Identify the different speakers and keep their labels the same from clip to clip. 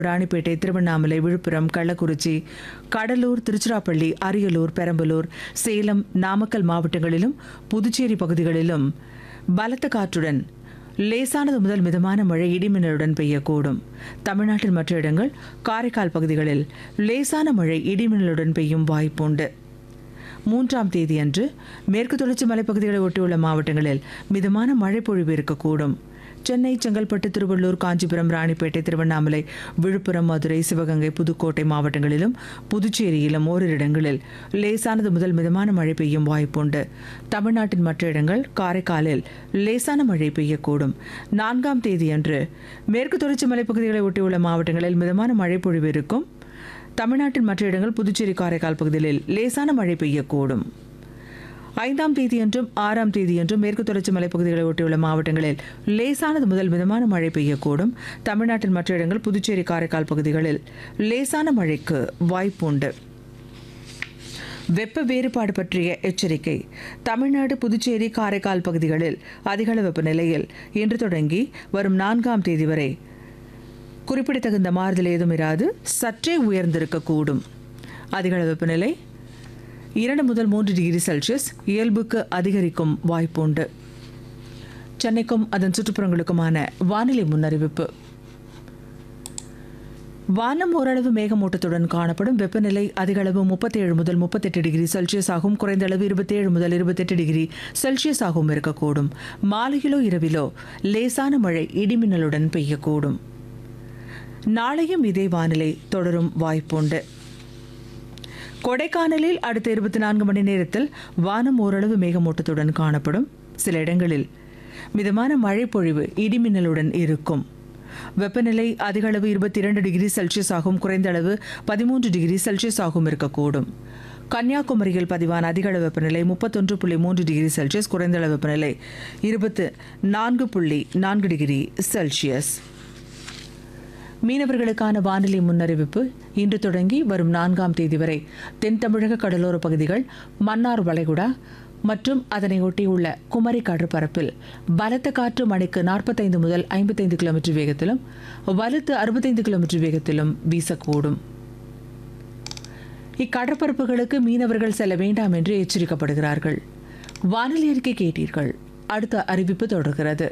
Speaker 1: ராணிப்பேட்டை திருவண்ணாமலை விழுப்புரம் கள்ளக்குறிச்சி கடலூர் திருச்சிராப்பள்ளி அரியலூர் பெரம்பலூர் சேலம் நாமக்கல் மாவட்டங்களிலும் புதுச்சேரி பகுதிகளிலும் பலத்த காற்றுடன் லேசானது முதல் மிதமான மழை இடிமின்னலுடன் பெய்யக்கூடும் தமிழ்நாட்டின் மற்ற இடங்கள் காரைக்கால் பகுதிகளில் லேசான மழை இடிமின்னலுடன் பெய்யும் வாய்ப்புண்டு மூன்றாம் தேதியன்று மேற்கு தொடர்ச்சி மலைப்பகுதிகளை ஒட்டியுள்ள மாவட்டங்களில் மிதமான மழை பொழிவு இருக்கக்கூடும் சென்னை செங்கல்பட்டு திருவள்ளூர் காஞ்சிபுரம் ராணிப்பேட்டை திருவண்ணாமலை விழுப்புரம் மதுரை சிவகங்கை புதுக்கோட்டை மாவட்டங்களிலும் புதுச்சேரியிலும் ஓரிரு இடங்களில் லேசானது முதல் மிதமான மழை பெய்யும் வாய்ப்புண்டு தமிழ்நாட்டின் மற்ற இடங்கள் காரைக்காலில் லேசான மழை பெய்யக்கூடும் நான்காம் தேதியன்று மேற்கு தொடர்ச்சி மலைப்பகுதிகளை ஒட்டியுள்ள மாவட்டங்களில் மிதமான மழை பொழிவு இருக்கும் தமிழ்நாட்டின் மற்ற இடங்கள் புதுச்சேரி காரைக்கால் பகுதிகளில் லேசான மழை பெய்யக்கூடும் ஐந்தாம் தேதியன்றும் ஆறாம் தேதியன்றும் மேற்கு தொடர்ச்சி மலைப்பகுதிகளை ஒட்டியுள்ள மாவட்டங்களில் லேசானது முதல் மிதமான மழை பெய்யக்கூடும் தமிழ்நாட்டின் மற்ற இடங்கள் புதுச்சேரி காரைக்கால் பகுதிகளில் லேசான மழைக்கு வாய்ப்புண்டு வெப்ப வேறுபாடு பற்றிய எச்சரிக்கை தமிழ்நாடு புதுச்சேரி காரைக்கால் பகுதிகளில் அதிகள வெப்பநிலையில் இன்று தொடங்கி வரும் நான்காம் தேதி வரை குறிப்பிடத்தகுந்த மாறுதல் ஏதும் இராது சற்றே உயர்ந்திருக்கக்கூடும் அதிகள வெப்பநிலை இரண்டு முதல் மூன்று டிகிரி செல்சியஸ் இயல்புக்கு அதிகரிக்கும் வாய்ப்புண்டு சென்னைக்கும் அதன் சுற்றுப்புறங்களுக்குமான வானிலை முன்னறிவிப்பு வானம் ஓரளவு மேகமூட்டத்துடன் காணப்படும் வெப்பநிலை அதிக அளவு முப்பத்தேழு முதல் முப்பத்தெட்டு டிகிரி செல்சியஸ் ஆகும் குறைந்த அளவு இருபத்தேழு முதல் இருபத்தெட்டு டிகிரி செல்சியஸ் ஆகவும் இருக்கக்கூடும் மாலையிலோ இரவிலோ லேசான மழை இடிமின்னலுடன் பெய்யக்கூடும் நாளையும் இதே வானிலை தொடரும் வாய்ப்புண்டு கொடைக்கானலில் அடுத்த இருபத்தி நான்கு மணி நேரத்தில் வானம் ஓரளவு மேகமூட்டத்துடன் காணப்படும் சில இடங்களில் மிதமான மழை பொழிவு இடிமின்னலுடன் இருக்கும் வெப்பநிலை அதிக அளவு இருபத்தி இரண்டு டிகிரி செல்சியஸ் ஆகும் குறைந்த அளவு பதிமூன்று டிகிரி செல்சியஸ் ஆகும் இருக்கக்கூடும் கன்னியாகுமரியில் பதிவான அதிக அளவு வெப்பநிலை முப்பத்தொன்று புள்ளி மூன்று டிகிரி செல்சியஸ் குறைந்த அளவு வெப்பநிலை இருபத்து நான்கு புள்ளி நான்கு டிகிரி செல்சியஸ் மீனவர்களுக்கான வானிலை முன்னறிவிப்பு இன்று தொடங்கி வரும் நான்காம் தேதி வரை தென் தமிழக கடலோர பகுதிகள் மன்னார் வளைகுடா மற்றும் அதனை ஒட்டியுள்ள குமரி கடற்பரப்பில் பலத்த காற்று மணிக்கு நாற்பத்தைந்து முதல் ஐம்பத்தைந்து கிலோமீட்டர் வேகத்திலும் வலுத்து அறுபத்தைந்து கிலோமீட்டர் வேகத்திலும் வீசக்கூடும் இக்கடற்பரப்புகளுக்கு மீனவர்கள் செல்ல வேண்டாம் என்று எச்சரிக்கப்படுகிறார்கள் வானிலை அறிக்கை கேட்டீர்கள் அடுத்த அறிவிப்பு தொடர்கிறது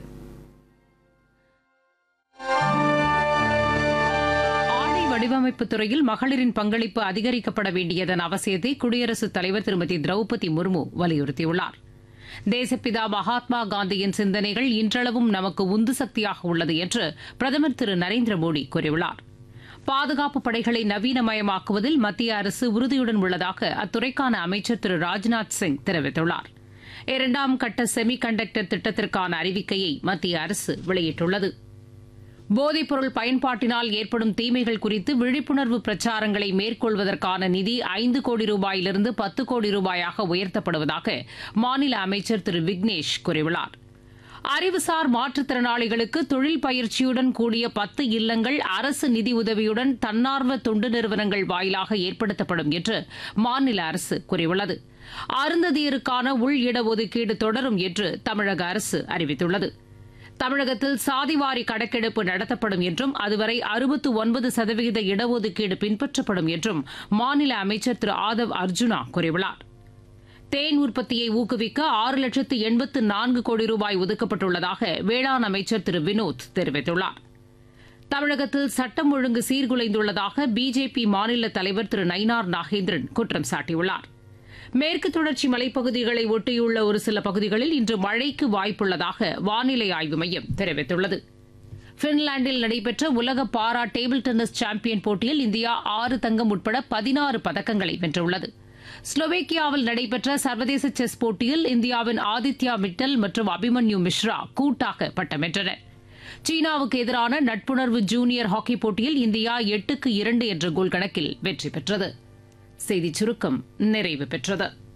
Speaker 2: ஆடை வடிவமைப்பு துறையில் மகளிரின் பங்களிப்பு அதிகரிக்கப்பட வேண்டியதன் அவசியத்தை குடியரசுத் தலைவர் திருமதி திரௌபதி முர்மு வலியுறுத்தியுள்ளார் தேசப்பிதா மகாத்மா காந்தியின் சிந்தனைகள் இன்றளவும் நமக்கு உந்து சக்தியாக உள்ளது என்று பிரதமர் திரு நரேந்திர மோடி கூறியுள்ளார் பாதுகாப்பு படைகளை நவீனமயமாக்குவதில் மத்திய அரசு உறுதியுடன் உள்ளதாக அத்துறைக்கான அமைச்சர் திரு ராஜ்நாத் சிங் தெரிவித்துள்ளார் இரண்டாம் கட்ட செமி கண்டக்டர் திட்டத்திற்கான அறிவிக்கையை மத்திய அரசு வெளியிட்டுள்ளது போதைப்பொருள் பயன்பாட்டினால் ஏற்படும் தீமைகள் குறித்து விழிப்புணர்வு பிரச்சாரங்களை மேற்கொள்வதற்கான நிதி ஐந்து கோடி ரூபாயிலிருந்து பத்து கோடி ரூபாயாக உயர்த்தப்படுவதாக மாநில அமைச்சர் திரு விக்னேஷ் கூறியுள்ளார் அறிவுசார் மாற்றுத்திறனாளிகளுக்கு தொழில் பயிற்சியுடன் கூடிய பத்து இல்லங்கள் அரசு நிதி உதவியுடன் தன்னார்வ தொண்டு நிறுவனங்கள் வாயிலாக ஏற்படுத்தப்படும் என்று மாநில அரசு கூறியுள்ளது அருந்ததியருக்கான உள் இடஒதுக்கீடு தொடரும் என்று தமிழக அரசு அறிவித்துள்ளது தமிழகத்தில் சாதிவாரி கணக்கெடுப்பு நடத்தப்படும் என்றும் அதுவரை அறுபத்து ஒன்பது சதவிகித இடஒதுக்கீடு பின்பற்றப்படும் என்றும் மாநில அமைச்சர் திரு ஆதவ் அர்ஜுனா கூறியுள்ளார் தேன் உற்பத்தியை ஊக்குவிக்க ஆறு லட்சத்து எண்பத்து நான்கு கோடி ரூபாய் ஒதுக்கப்பட்டுள்ளதாக வேளாண் அமைச்சர் திரு வினோத் தெரிவித்துள்ளார் தமிழகத்தில் சட்டம் ஒழுங்கு சீர்குலைந்துள்ளதாக பிஜேபி மாநில தலைவர் திரு நயினார் நாகேந்திரன் குற்றம் சாட்டியுள்ளார் மேற்கு தொடர்ச்சி மலைப்பகுதிகளை ஒட்டியுள்ள ஒரு சில பகுதிகளில் இன்று மழைக்கு வாய்ப்புள்ளதாக வானிலை ஆய்வு மையம் தெரிவித்துள்ளது பின்லாந்தில் நடைபெற்ற உலக பாரா டேபிள் டென்னிஸ் சாம்பியன் போட்டியில் இந்தியா ஆறு தங்கம் உட்பட பதினாறு பதக்கங்களை வென்றுள்ளது ஸ்லோவேக்கியாவில் நடைபெற்ற சர்வதேச செஸ் போட்டியில் இந்தியாவின் ஆதித்யா மிட்டல் மற்றும் அபிமன்யு மிஸ்ரா கூட்டாக பட்டம் வென்றனர் சீனாவுக்கு எதிரான நட்புணர்வு ஜூனியர் ஹாக்கி போட்டியில் இந்தியா எட்டுக்கு இரண்டு என்ற கோல் கணக்கில் வெற்றி பெற்றது செய்திச் சுருக்கம் நிறைவு பெற்றது